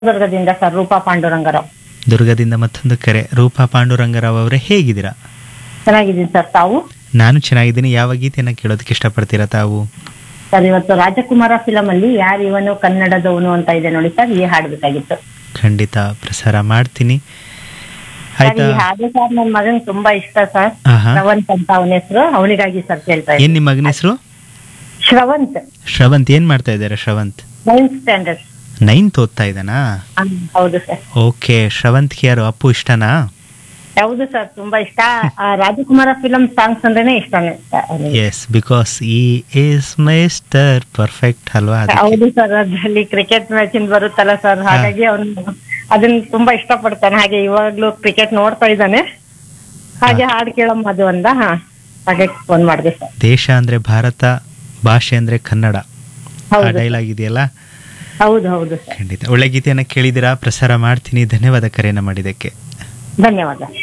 ದುರ್ಗದಿಂದ sir Roopa Pandurangarao ದುರ್ಗದಿಂದ ಮತ್ತೊಂದು ಕರೆ ರೂಪಾ ಪಾಂಡುರಂಗರಾವ್ ಅವರೇ ಹೇಗಿದ್ದೀರಾ ಚೆನ್ನಾಗಿದ್ದೀನಿ ಸರ್ ತಾವು ನಾನು ಚೆನ್ನಾಗಿದ್ದೀನಿ ಯಾವ ಗೀತೆಯನ್ನು ಕೇಳೋದಕ್ಕೆ ಇಷ್ಟಪಡ್ತೀರಾ ತಾವು ಸರ್ ಇವತ್ತು ರಾಜಕುಮಾರ ಫಿಲಂ ಅಲ್ಲಿ ಯಾರು ಇವನು ಕನ್ನಡದವನು ಅಂತ ಇದೆ ನೋಡಿ ಸರ್ ಈ ಹಾಡ್ಬೇಕಾಗಿತ್ತು ಖಂಡಿತ ಪ್ರಸಾರ ಮಾಡ್ತೀನಿ ಸರ್ ಆಯ್ತಾ ಈ ಹಾಡು ಸರ್ ನನ್ನ ಮಗನ್ ತುಂಬಾ ಇಷ್ಟ ಸರ್ ಆಹಾ. ಶ್ರವಂತ್ ಅಂತ ಅವನ ಹೆಸರು ಅವನಿಗಾಗಿ ಸರ್ ಕೇಳ್ತಾ ಏನ್ ಇದ್ದೀನಿ ನಿಮ್ಮ ಮಗನ ಹೆಸರು ಶ್ರವಂತ್ ಶ್ರವಂತ್ ಏನ್ ಮಾಡ್ತಾ ಇದ್ದಾರೆ ಶ್ರವಂತ್ ನೈನ್ತ್ ಸ್ಟ್ಯಾಂಡರ್ಡ್ ನೈನ್ತ್ ಓದ್ತಾ ಇದ್ದಾನಾ ಹೌದು ಸರ್ ಓಕೆ ಶ್ರವಂತ್ಗೆ ಯಾರು ಅಪ್ಪು ಇಷ್ಟನಾ ಹೌದು ಸರ್ ತುಂಬಾ ಇಷ್ಟ ಆ ರಾಜಕುಮಾರ ಫಿಲಂ ಸಾಂಗ್ಸ್ ಅಂದ್ರೇನೆ ಇಷ್ಟನೇ ಸರ್ ಅವ್ನಿಗೆ. Yes because he is mister perfect ಅಲ್ವಾ ಅದಕ್ಕೆ. ಹೌದು ಸರ್ ಅದ್ರಲ್ಲಿ ಕ್ರಿಕೆಟ್ ಮ್ಯಾಚ್ ಇಂದ ಬರುತ್ತಲ್ಲ ಸರ್ ಹಾಗಾಗಿ ಅವನು ಅದನ್ನ ತುಂಬಾ ಇಷ್ಟಪಡ್ತಾನೆ ಹಾಗೆ ಇವಾಗ್ಲೂ ಕ್ರಿಕೆಟ್ ನೋಡ್ತಾ ಇದ್ದಾನೆ ಹಾಗೆ ಹಾಡು ಕೇಳಮ್ಮ ಅದು ಅಂದ ಹಾ ಹಾಗೆ ಫೋನ್ ಮಾಡಿದೆ ಸರ್ ದೇಶ ಅಂದ್ರೆ ಭಾರತ ಭಾಷೆ ಅಂದ್ರೆ ಕನ್ನಡ ಆ ಹೌದು ಡೈಲಾಗ್ ಇದೆಯಲ್ಲ ಹೌದು ಹೌದು ಸರ್ ಖಂಡಿತ ಒಳ್ಳೆ ಗೀತೆಯನ್ನ ಕೇಳಿದಿರಾ ಪ್ರಸಾರ ಮಾಡ್ತೀನಿ ಧನ್ಯವಾದ ಕರೆಯನ್ನ ಮಾಡಿದ್ದಕ್ಕೆ ಧನ್ಯವಾದ